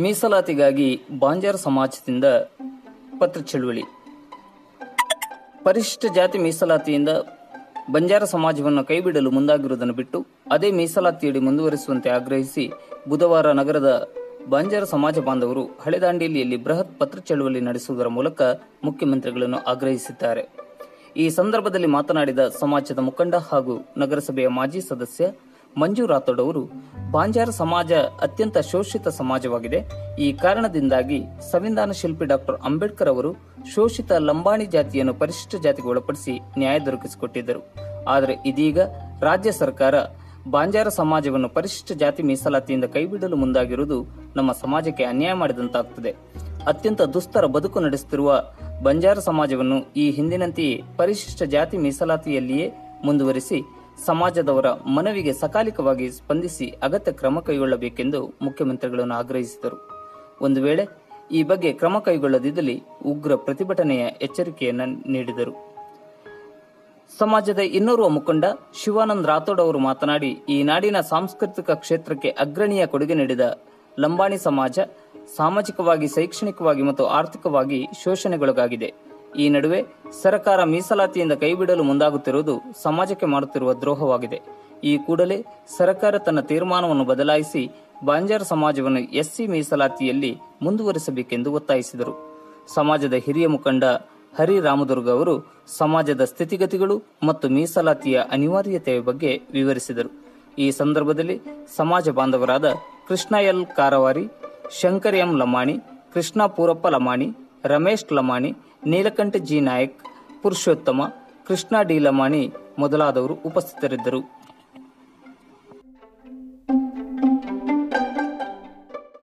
ಮೀಸಲಾತಿಗಾಗಿ ಬಾಂಜಾರ ಸಮಾಜದಿಂದ ಪತ್ರ ಚಳುವಳಿ ಪರಿಶಿಷ್ಟ ಜಾತಿ ಮೀಸಲಾತಿಯಿಂದ ಬಂಜಾರ ಸಮಾಜವನ್ನು ಕೈಬಿಡಲು ಮುಂದಾಗಿರುವುದನ್ನು ಬಿಟ್ಟು ಅದೇ ಮೀಸಲಾತಿಯಡಿ ಮುಂದುವರಿಸುವಂತೆ ಆಗ್ರಹಿಸಿ ಬುಧವಾರ ನಗರದ ಬಂಜಾರ ಸಮಾಜ ಬಾಂಧವರು ಹಳೆದಾಂಡೇಲಿಯಲ್ಲಿ ಬೃಹತ್ ಪತ್ರ ಚಳುವಳಿ ನಡೆಸುವುದರ ಮೂಲಕ ಮುಖ್ಯಮಂತ್ರಿಗಳನ್ನು ಆಗ್ರಹಿಸಿದ್ದಾರೆ ಈ ಸಂದರ್ಭದಲ್ಲಿ ಮಾತನಾಡಿದ ಸಮಾಜದ ಮುಖಂಡ ಹಾಗೂ ನಗರಸಭೆಯ ಮಾಜಿ ಸದಸ್ಯ ಮಂಜು ರಾಥೋಡ್ ಅವರು ಬಾಂಜಾರ ಸಮಾಜ ಅತ್ಯಂತ ಶೋಷಿತ ಸಮಾಜವಾಗಿದೆ ಈ ಕಾರಣದಿಂದಾಗಿ ಸಂವಿಧಾನ ಶಿಲ್ಪಿ ಡಾಕ್ಟರ್ ಅಂಬೇಡ್ಕರ್ ಅವರು ಶೋಷಿತ ಲಂಬಾಣಿ ಜಾತಿಯನ್ನು ಪರಿಶಿಷ್ಟ ಜಾತಿಗೆ ಒಳಪಡಿಸಿ ನ್ಯಾಯ ದೊರಕಿಸಿಕೊಟ್ಟಿದ್ದರು ಆದರೆ ಇದೀಗ ರಾಜ್ಯ ಸರ್ಕಾರ ಬಾಂಜಾರ ಸಮಾಜವನ್ನು ಪರಿಶಿಷ್ಟ ಜಾತಿ ಮೀಸಲಾತಿಯಿಂದ ಕೈಬಿಡಲು ಮುಂದಾಗಿರುವುದು ನಮ್ಮ ಸಮಾಜಕ್ಕೆ ಅನ್ಯಾಯ ಮಾಡಿದಂತಾಗುತ್ತದೆ ಅತ್ಯಂತ ದುಸ್ತರ ಬದುಕು ನಡೆಸುತ್ತಿರುವ ಬಂಜಾರ ಸಮಾಜವನ್ನು ಈ ಹಿಂದಿನಂತೆಯೇ ಪರಿಶಿಷ್ಟ ಜಾತಿ ಮೀಸಲಾತಿಯಲ್ಲಿಯೇ ಮುಂದುವರಿಸಿ ಸಮಾಜದವರ ಮನವಿಗೆ ಸಕಾಲಿಕವಾಗಿ ಸ್ಪಂದಿಸಿ ಅಗತ್ಯ ಕ್ರಮ ಕೈಗೊಳ್ಳಬೇಕೆಂದು ಮುಖ್ಯಮಂತ್ರಿಗಳನ್ನು ಆಗ್ರಹಿಸಿದರು ಒಂದು ವೇಳೆ ಈ ಬಗ್ಗೆ ಕ್ರಮ ಕೈಗೊಳ್ಳದಿದ್ದಲ್ಲಿ ಉಗ್ರ ಪ್ರತಿಭಟನೆಯ ಎಚ್ಚರಿಕೆಯನ್ನು ನೀಡಿದರು ಸಮಾಜದ ಇನ್ನೋರ್ವ ಮುಖಂಡ ಶಿವಾನಂದ್ ರಾಥೋಡ್ ಅವರು ಮಾತನಾಡಿ ಈ ನಾಡಿನ ಸಾಂಸ್ಕೃತಿಕ ಕ್ಷೇತ್ರಕ್ಕೆ ಅಗ್ರಣೀಯ ಕೊಡುಗೆ ನೀಡಿದ ಲಂಬಾಣಿ ಸಮಾಜ ಸಾಮಾಜಿಕವಾಗಿ ಶೈಕ್ಷಣಿಕವಾಗಿ ಮತ್ತು ಆರ್ಥಿಕವಾಗಿ ಶೋಷಣೆಗೊಳಗಾಗಿದೆ ಈ ನಡುವೆ ಸರ್ಕಾರ ಮೀಸಲಾತಿಯಿಂದ ಕೈಬಿಡಲು ಮುಂದಾಗುತ್ತಿರುವುದು ಸಮಾಜಕ್ಕೆ ಮಾಡುತ್ತಿರುವ ದ್ರೋಹವಾಗಿದೆ ಈ ಕೂಡಲೇ ಸರ್ಕಾರ ತನ್ನ ತೀರ್ಮಾನವನ್ನು ಬದಲಾಯಿಸಿ ಬಾಂಜಾರ ಸಮಾಜವನ್ನು ಎಸ್ಸಿ ಮೀಸಲಾತಿಯಲ್ಲಿ ಮುಂದುವರಿಸಬೇಕೆಂದು ಒತ್ತಾಯಿಸಿದರು ಸಮಾಜದ ಹಿರಿಯ ಮುಖಂಡ ಹರಿ ರಾಮದುರ್ಗ ಅವರು ಸಮಾಜದ ಸ್ಥಿತಿಗತಿಗಳು ಮತ್ತು ಮೀಸಲಾತಿಯ ಅನಿವಾರ್ಯತೆಯ ಬಗ್ಗೆ ವಿವರಿಸಿದರು ಈ ಸಂದರ್ಭದಲ್ಲಿ ಸಮಾಜ ಬಾಂಧವರಾದ Krishna L Karavari Shankar M Lamani Krishna Poorappa Lamani Ramesh Lamani Neelakantha G Nayak Purushottama Krishna D Lamani ಮೊದಲಾದವರು ಉಪಸ್ಥಿತರಿದ್ದರು